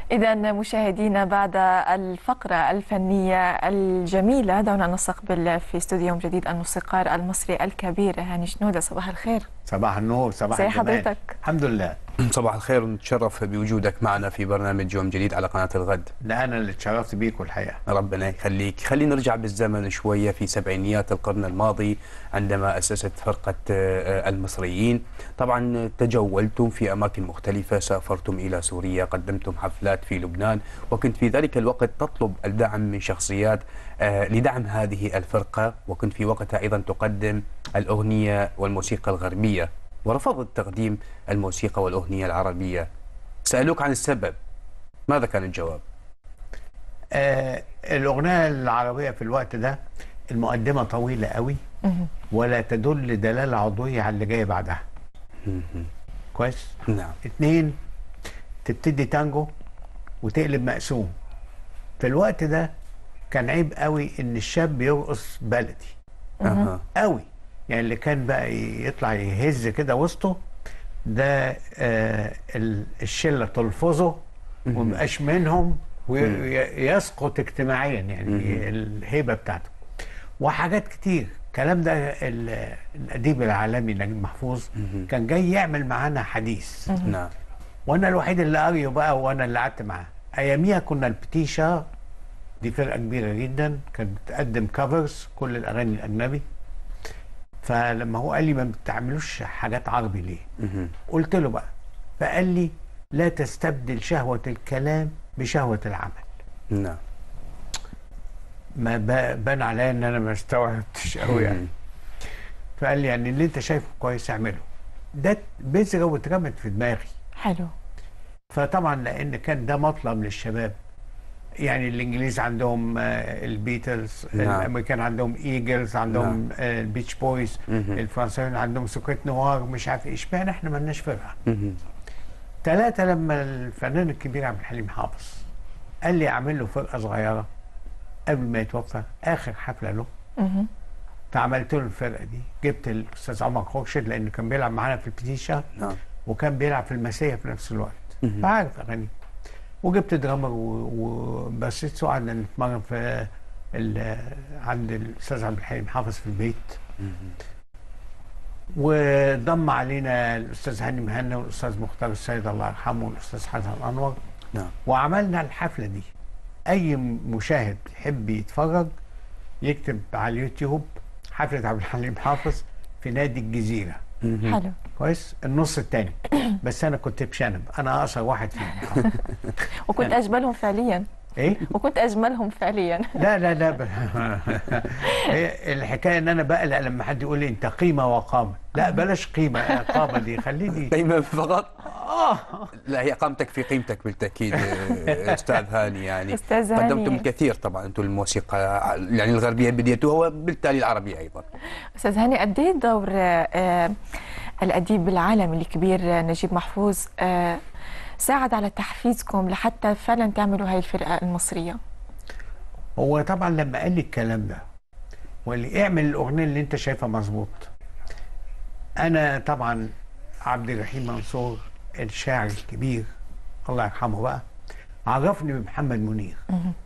إذا مشاهدينا بعد الفقرة الفنية الجميلة دعونا نستقبل في استوديو جديد الموسيقار المصري الكبير هاني شنودة صباح الخير صباح النور صباح زي الجمال حضرتك الحمد لله صباح الخير ونتشرف بوجودك معنا في برنامج يوم جديد على قناة الغد ده انا اللي اتشرفت بيكم الحقيقه ربنا يخليك خلينا نرجع بالزمن شوية في سبعينيات القرن الماضي عندما أسست فرقة آه، المصريين طبعا تجولتم في أماكن مختلفة سافرتم إلى سوريا قدمتم حفلات في لبنان وكنت في ذلك الوقت تطلب الدعم من شخصيات آه، لدعم هذه الفرقة وكنت في وقتها أيضا تقدم الأغنية والموسيقى الغربية ورفضت تقديم الموسيقى والأغنية العربية سألوك عن السبب ماذا كان الجواب؟ آه الاغنيه العربيه في الوقت ده المقدمه طويله قوي ولا تدل دلاله عضويه على اللي جاي بعدها كويس نعم اتنين تبتدي تانجو وتقلب مقسوم في الوقت ده كان عيب قوي ان الشاب يرقص بلدي أها. قوي يعني اللي كان بقى يطلع يهز كده وسطه ده آه ال- الشله تلفظه ومبقاش منهم ويسقط اجتماعيا يعني الهيبه بتاعته وحاجات كتير الكلام ده ال- الاديب العالمي نجيب محفوظ كان جاي يعمل معانا حديث نعم وانا الوحيد اللي قاريه بقى وانا اللي قعدت معاه اياميها كنا البتيشا دي فرقه كبيره جدا كانت بتقدم كفرز كل الاغاني الاجنبي فلما هو قال لي ما بتعملوش حاجات عربي ليه مهم. قلت له بقى فقال لي لا تستبدل شهوه الكلام بشهوه العمل نعم ما ب- بان عليا ان انا ما استوعبتش قوي يعني مم. فقال لي يعني اللي انت شايفه كويس اعمله ده بذره واترمت في دماغي حلو فطبعا لان كان ده مطلب للشباب يعني الانجليز عندهم آه، البيتلز نعم. الامريكان عندهم ايجلز عندهم آه، البيتش بويز مهم. الفرنساويين عندهم سكريت نوار مش عارف ايه اشمعنى احنا مالناش فرقه مهم. ثلاثه لما الفنان الكبير عبد الحليم حافظ قال لي اعمل له فرقه صغيره قبل ما يتوفى اخر حفله له مهم. فعملت له الفرقه دي جبت الاستاذ عمر خورشيد لانه كان بيلعب معانا في البتيشا نعم وكان بيلعب في المسيح في نفس الوقت مهم. فعارف اغاني وجبت درامر و- وبسيت وقعدنا نتمرن في ال- عند الاستاذ عبد الحليم حافظ في البيت مهم. وضم علينا الاستاذ هاني مهنا والاستاذ مختار السيد الله يرحمه والاستاذ حسن انور نعم وعملنا الحفله دي اي مشاهد يحب يتفرج يكتب على اليوتيوب حفله عبد الحليم حافظ في نادي الجزيره مهم. حلو كويس النص الثاني بس انا كنت بشنب انا اقصر واحد فيهم وكنت أجملهم فعليا ايه وكنت أجملهم فعليا لا لا لا ب... هي الحكايه ان انا بقلق لما حد يقول لي انت قيمه وقامه لا بلاش قيمه قامه دي خليني قيمة فقط اه لا هي قامتك في قيمتك بالتأكيد آه، أستاذ هاني يعني أستاذ هاني. قدمتم الكثير طبعا أنتم الموسيقى يعني الغربية بديتوها وبالتالي العربية أيضا أستاذ هاني قد إيه دور آه، الأديب العالمي الكبير آه، نجيب محفوظ آه، ساعد على تحفيزكم لحتى فعلا تعملوا هاي الفرقة المصرية هو طبعا لما قال لي الكلام ده وقال لي اعمل الاغنيه اللي انت شايفها مظبوط انا طبعا عبد الرحيم منصور الشاعر الكبير الله يرحمه بقى عرفني بمحمد منير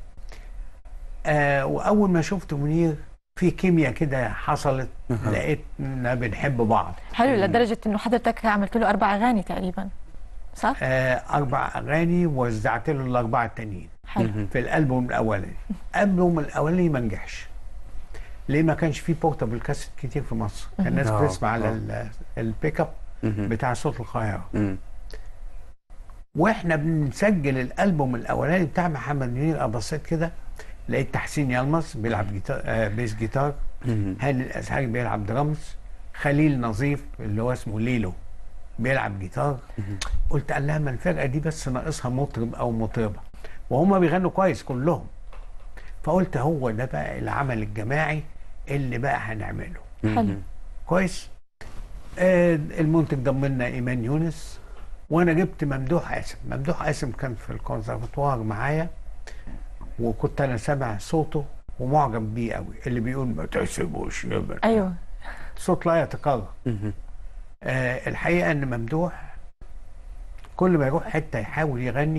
آه واول ما شفت منير في كيمياء كده حصلت لقيتنا بنحب بعض حلو لدرجة إنه حضرتك عملت له أربع أغاني تقريبا صح؟ آه اربع اغاني ووزعت له الاربعه التانيين حلو في الالبوم الاولاني الالبوم الاولاني ما نجحش ليه ما كانش فيه بورتابل كاسيت كتير في مصر كان الناس آه، بتسمع على آه. ال- البيك اب مهم. بتاع صوت القاهره مم. واحنا بنسجل الالبوم الاولاني بتاع محمد منير بصيت كده لقيت تحسين يلمس بيلعب جيتار آه بيس جيتار مهم. هاني الازهري بيلعب درامز خليل نظيف اللي هو اسمه ليلو بيلعب جيتار قلت قال لها ما الفرقه دي بس ناقصها مطرب او مطربه وهما بيغنوا كويس كلهم فقلت هو ده بقى العمل الجماعي اللي بقى هنعمله حلو كويس آه المنتج ضم لنا ايمان يونس وانا جبت ممدوح قاسم ممدوح قاسم كان في الكونسرفتوار معايا وكنت انا سامع صوته ومعجب بيه قوي اللي بيقول ما تحسبوش يا بني أيوه صوت لا يتكرر مهم. آه الحقيقه ان ممدوح كل ما يروح حته يحاول يغني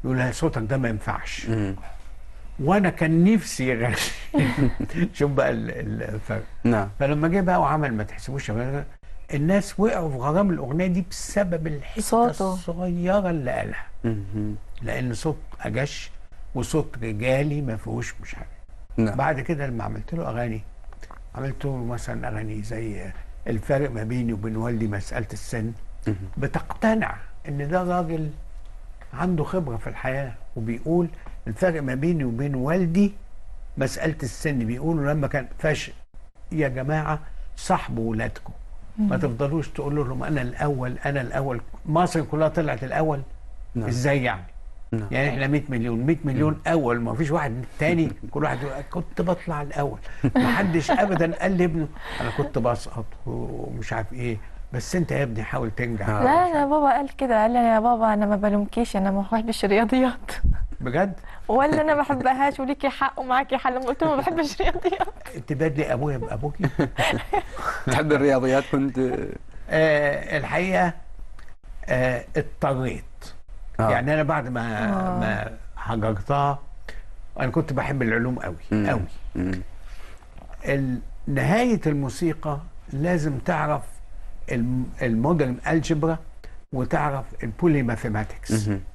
يقول لها صوتك ده ما ينفعش مم. وانا كان نفسي يغني شوف بقى ال- ال- الفرق نعم فلما جه بقى وعمل ما تحسبوش يا بنات، الناس وقعوا في غرام الاغنيه دي بسبب الحته صوته. الصغيره اللي قالها مم. لان صوت اجش وصوت رجالي ما فيهوش مش عارف نعم بعد كده لما عملت له اغاني عملت له مثلا اغاني زي الفرق ما بيني وبين والدي مساله السن مم. بتقتنع ان ده راجل عنده خبره في الحياه وبيقول الفرق ما بيني وبين والدي مساله السن بيقولوا لما كان فاش يا جماعه صاحبوا ولادكم ما تفضلوش تقولوا لهم انا الاول انا الاول مصر كلها طلعت الاول نعم. ازاي يعني نعم. يعني احنا 100 مليون 100 مليون اول ما فيش واحد تاني كل واحد يقول كنت بطلع الاول ما حدش ابدا قال لابنه انا كنت بسقط ومش عارف ايه بس انت يا ابني حاول تنجح آه. لا انا بابا قال كده قال لي يا بابا انا ما بلومكيش انا ما بحبش الرياضيات بجد ولا انا ما بحبهاش وليكي حق ومعاكي حق لما قلت له ما بحبش الرياضيات تبادلي ابويا بابوكي تحب الرياضيات كنت آه الحقيقه آه اضطريت آه. يعني انا بعد ما آه. ما هجرتها انا كنت بحب العلوم قوي مم. قوي مم. ال- نهايه الموسيقى لازم تعرف الم- المودرن الجبرا وتعرف البولي ماثيماتكس مم.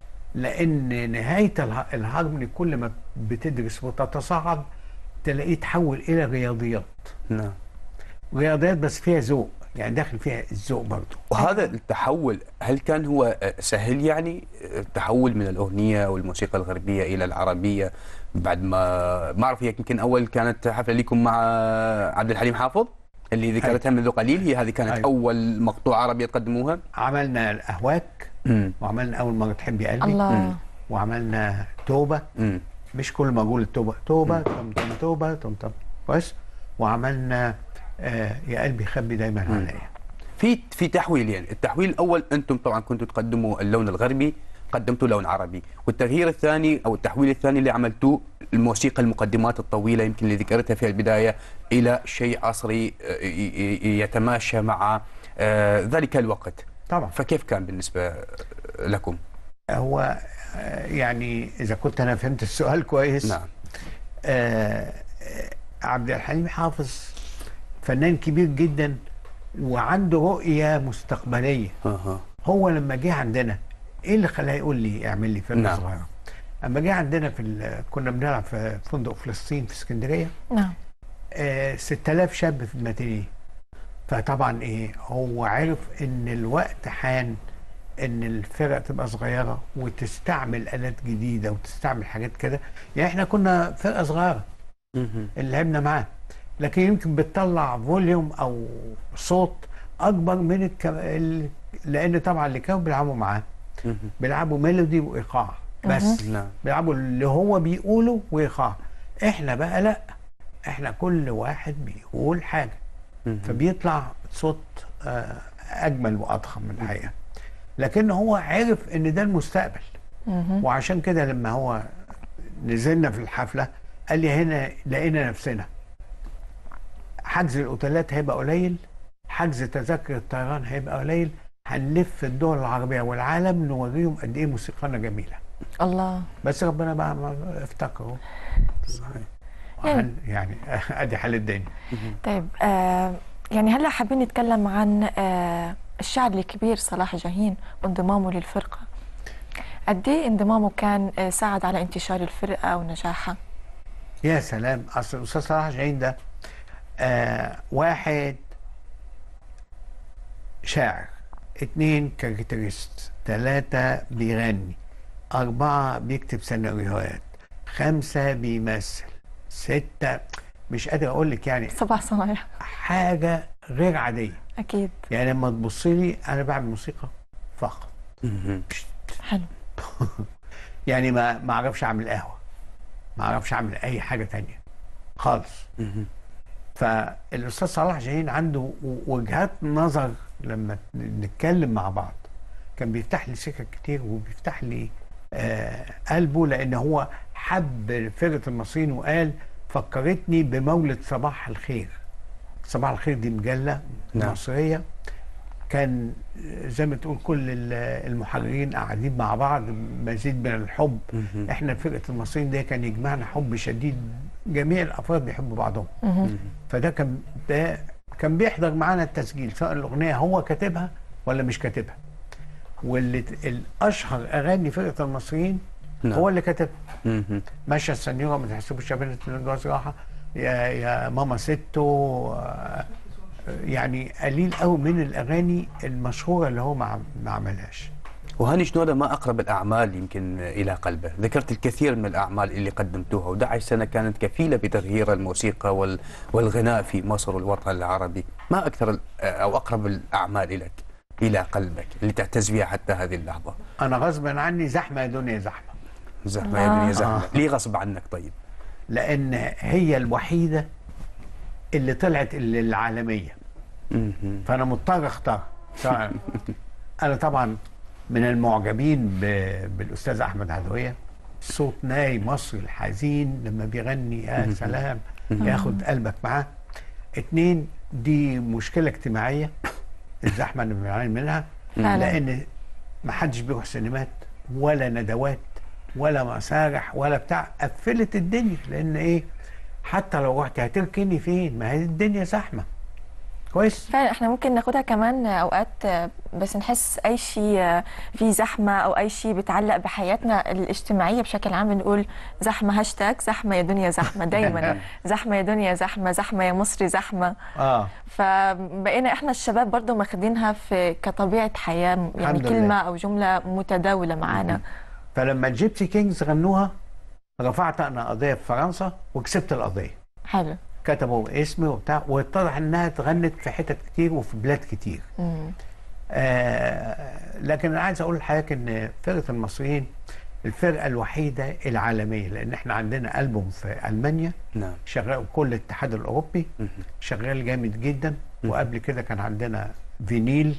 لان نهايه اله- الهارموني كل ما بتدرس وتتصاعد تلاقيه تحول الى رياضيات نعم رياضيات بس فيها ذوق يعني داخل فيها الذوق برضه وهذا التحول هل كان هو سهل يعني التحول من الأغنية أو الموسيقى الغربية إلى العربية بعد ما ما أعرف هي يمكن أول كانت حفلة لكم مع عبد الحليم حافظ اللي ذكرتها منذ قليل هي هذه كانت أيوة. أول مقطوعة عربية تقدموها عملنا الاهواك مم. وعملنا اول مره تحبي قلبي الله وعملنا توبه مم. مش كل ما اقول التوبه توبه طم طم توبه طم طم كويس وعملنا آه يا قلبي خبي دايما عليا في في تحويلين التحويل الأول أنتم طبعا كنتوا تقدموا اللون الغربي قدمتوا لون عربي والتغيير الثاني أو التحويل الثاني اللي عملتوه الموسيقى المقدمات الطويلة يمكن اللي ذكرتها في البداية إلى شيء عصري آه، ي- ي- يتماشى مع آه، ذلك الوقت طبعا فكيف كان بالنسبة لكم؟ هو آه يعني اذا كنت انا فهمت السؤال كويس نعم آه آه، عبد الحليم حافظ فنان كبير جدا وعنده رؤيه مستقبليه أها. هو لما جه عندنا ايه اللي خلاه يقول لي اعمل لي فرقه نعم. صغيره اما جه عندنا في ال- كنا بنلعب في فندق فلسطين في اسكندريه نعم آه 6000 شاب في الماتينيه فطبعا ايه هو عرف ان الوقت حان ان الفرق تبقى صغيره وتستعمل الات جديده وتستعمل حاجات كده يعني احنا كنا فرقه صغيره مهم. اللي لعبنا معاه لكن يمكن بتطلع فوليوم او صوت اكبر من الك... ال... لان طبعا اللي كانوا بيلعبوا معاه مهم. بيلعبوا ميلودي وايقاع بس نعم بيلعبوا اللي هو بيقوله وايقاع احنا بقى لا احنا كل واحد بيقول حاجه مهم. فبيطلع صوت آه، اجمل واضخم من الحقيقه لكن هو عرف ان ده المستقبل مهم. وعشان كده لما هو نزلنا في الحفله قال لي هنا لقينا نفسنا حجز الاوتيلات هيبقى قليل حجز تذاكر الطيران هيبقى قليل هنلف الدول العربيه والعالم نوريهم قد ايه موسيقانا جميله الله بس ربنا بقى ما افتكروا صحيح وهن- يعني ادي حال الدنيا طيب آه يعني هلا حابين نتكلم عن آه الشاعر الكبير صلاح جاهين وانضمامه للفرقة قد ايه انضمامه كان آه ساعد على انتشار الفرقة ونجاحها يا سلام اصل الاستاذ صلاح جاهين ده آه واحد شاعر اتنين كاركترست تلاتة بيغني أربعة بيكتب سيناريوهات خمسة بيمثل ستة مش قادر أقول لك يعني سبع صنايع حاجة غير عادية اكيد يعني لما تبص لي أنا بعمل موسيقى فقط مهم. حلو يعني ما ما أعرفش أعمل قهوة ما أعرفش أعمل أي حاجة تانية خالص مهم. فالاستاذ صلاح جاهين عنده و- وجهات نظر لما نتكلم مع بعض كان بيفتح لي سكك كتير وبيفتح لي آه قلبه لان هو حب فرقه المصريين وقال فكرتني بمولد صباح الخير صباح الخير دي مجله نعم. مصريه كان زي ما تقول كل ال- المحررين قاعدين مع بعض مزيد من الحب مهم. احنا فرقه المصريين دي كان يجمعنا حب شديد جميع الافراد بيحبوا بعضهم فده كان ده كان بيحضر معانا التسجيل سواء الاغنيه هو كاتبها ولا مش كاتبها واللي ت- الاشهر اغاني فرقه المصريين نعم. هو اللي كاتبها مهم. ماشيه السنيوره ما تحسبوش يا بنت الجواز راحه يا يا ماما ستو آه، يعني قليل قوي من الاغاني المشهوره اللي هو ما ما عملهاش وهاني شنودة ما أقرب الأعمال يمكن إلى قلبه ذكرت الكثير من الأعمال اللي قدمتوها و11 سنة كانت كفيلة بتغيير الموسيقى وال... والغناء في مصر والوطن العربي ما أكثر ال- أو أقرب الأعمال إليك إلى قلبك اللي تعتز بها حتى هذه اللحظة انا غصبا عني زحمه يا دنيا زحمه زحمة يا آه. دنيا زحمة آه. ليه غصب عنك طيب لان هي الوحيده اللي طلعت العالميه مهم. فانا مضطر اختار سواء انا طبعا من المعجبين ب- بالاستاذ احمد عدويه صوت ناي مصري الحزين لما بيغني يا سلام ياخد قلبك معاه اتنين دي مشكله اجتماعيه الزحمه اللي بنعاني منها فعلا. لان ما حدش بيروح سينمات ولا ندوات ولا مسارح ولا بتاع قفلت الدنيا لان ايه حتى لو رحت هتركني فين ما هي الدنيا زحمه كويس فعلا احنا ممكن ناخدها كمان اوقات بس نحس اي شيء فيه زحمه او اي شيء بيتعلق بحياتنا الاجتماعيه بشكل عام بنقول زحمه هاشتاج زحمه يا دنيا زحمه دايما زحمه يا دنيا زحمه زحمه يا مصري زحمه اه فبقينا احنا الشباب برضه ماخدينها في كطبيعه حياه يعني الحمد لله. كلمه او جمله متداوله معانا فلما الجيبسي كينجز غنوها رفعت انا قضيه في فرنسا وكسبت القضيه حلو كتبوا اسمي وبتاع واتضح انها اتغنت في حتت كتير وفي بلاد كتير مم. آه لكن انا عايز اقول لحضرتك ان فرقه المصريين الفرقه الوحيده العالميه لان احنا عندنا البوم في المانيا نعم شغال كل الاتحاد الاوروبي مهم. شغال جامد جدا وقبل كده كان عندنا فينيل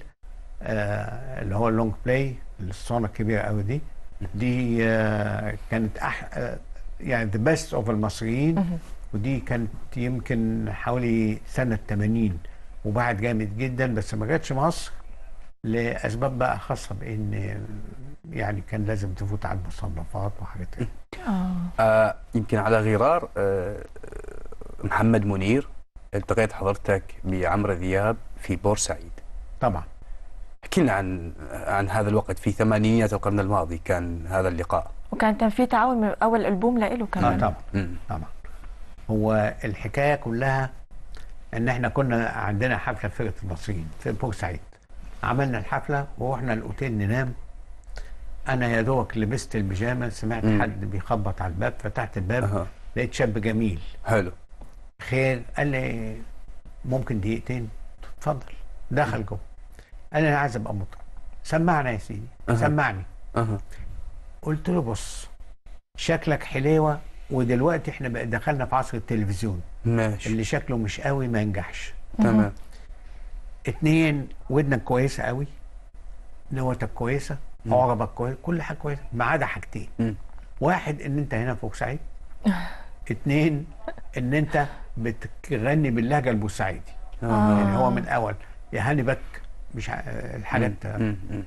آه اللي هو اللونج بلاي الصونه الكبيره قوي دي دي آه كانت أح آه يعني ذا بيست اوف المصريين ودي كانت يمكن حوالي سنه 80 وبعد جامد جدا بس ما جاتش مصر لاسباب بقى خاصه بان يعني كان لازم تفوت على المصنفات وحاجات كده اه آه يمكن على غرار آه محمد منير التقيت حضرتك بعمرو ذياب في بورسعيد طبعا احكي لنا عن عن هذا الوقت في ثمانينيات القرن الماضي كان هذا اللقاء وكان كان في تعاون من اول البوم لإله اه كمان طبعا مم. طبعا هو الحكايه كلها ان احنا كنا عندنا حفله فرقه المصريين في بورسعيد عملنا الحفله ورحنا الاوتيل ننام انا يا دوبك لبست البيجامه سمعت مم. حد بيخبط على الباب فتحت الباب أها. لقيت شاب جميل حلو خير قال لي ممكن دقيقتين اتفضل دخل جوه قال لي انا عايز ابقى مطرب سمعنا يا سيدي أها. سمعني أها. قلت له بص شكلك حليوه ودلوقتي احنا بقى دخلنا في عصر التلفزيون ماشي اللي شكله مش قوي ما ينجحش تمام اتنين ودنك كويسه قوي نوتك كويسه عربك كويس كل حاجه كويسه ما عدا حاجتين مم. واحد ان انت هنا في بورسعيد اتنين ان انت بتغني باللهجه البورسعيدي آه. يعني هو من اول يا هاني بك مش ع- الحاجات مم. مم.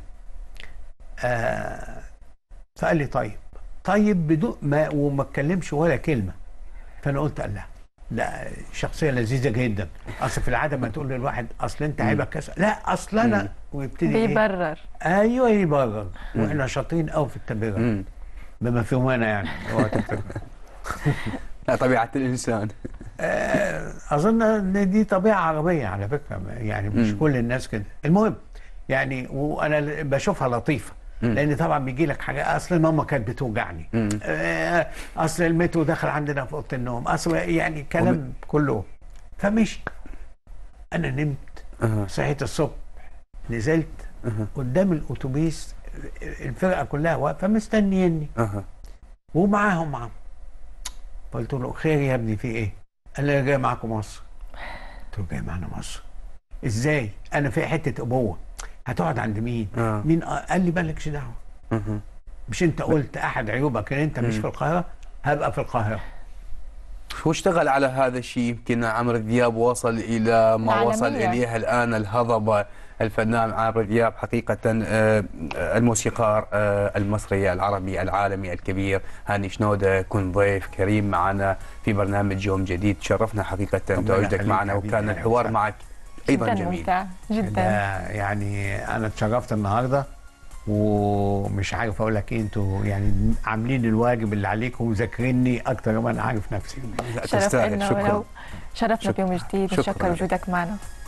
آه فقال لي طيب طيب بدون ما وما اتكلمش ولا كلمه فانا قلت الله ده شخصيه لذيذه جدا اصل في العاده ما تقول للواحد اصل انت عيبك كذا لا اصل انا مم. ويبتدي ايه بيبرر ايوه يبرر واحنا شاطرين قوي في التبرير مم. بما فيهم انا يعني اوعى تفتكر. لا طبيعة الإنسان آه، اظن ان دي طبيعه عربيه على فكره يعني مش مم. كل الناس كده المهم يعني وانا ل- بشوفها لطيفه مم. لان طبعا بيجي لك حاجه اصل ماما كانت بتوجعني مم. آه، اصل المترو دخل عندنا في اوضه النوم اصل يعني كلام كله فمشي انا نمت أها. صحيت الصبح نزلت أها. قدام الاتوبيس الفرقه كلها واقفه مستنيني أها. ومعاهم معاهم قلت له خير يا ابني في ايه؟ قال لي انا جاي معاكم مصر قلت له جاي معانا مصر ازاي؟ انا في حته ابوه هتقعد عند مين؟ آه. مين قال لي مالكش دعوه أها. مش انت قلت احد عيوبك ان انت مش مم. في القاهره هبقى في القاهره واشتغل على هذا الشيء يمكن عمرو دياب وصل الى ما العالمية. وصل اليه الان الهضبه الفنان عمرو دياب حقيقه آه، آه، الموسيقار آه، المصري العربي العالمي الكبير هاني شنوده كن ضيف كريم معنا في برنامج يوم جديد شرفنا حقيقه ربنا تواجدك يخليك معنا حبيبي. وكان أهلا الحوار وسهلا. معك ايضا جدا جميل ممتع جدا ده يعني انا اتشرفت النهارده ومش عارف اقول لك ايه انتوا يعني عاملين الواجب اللي عليكم ومذاكريني اكتر ما انا عارف نفسي تستاهل شرفنا شكرا ولو شرفنا شكراً. بيوم جديد شكراً. نشكر وجودك معنا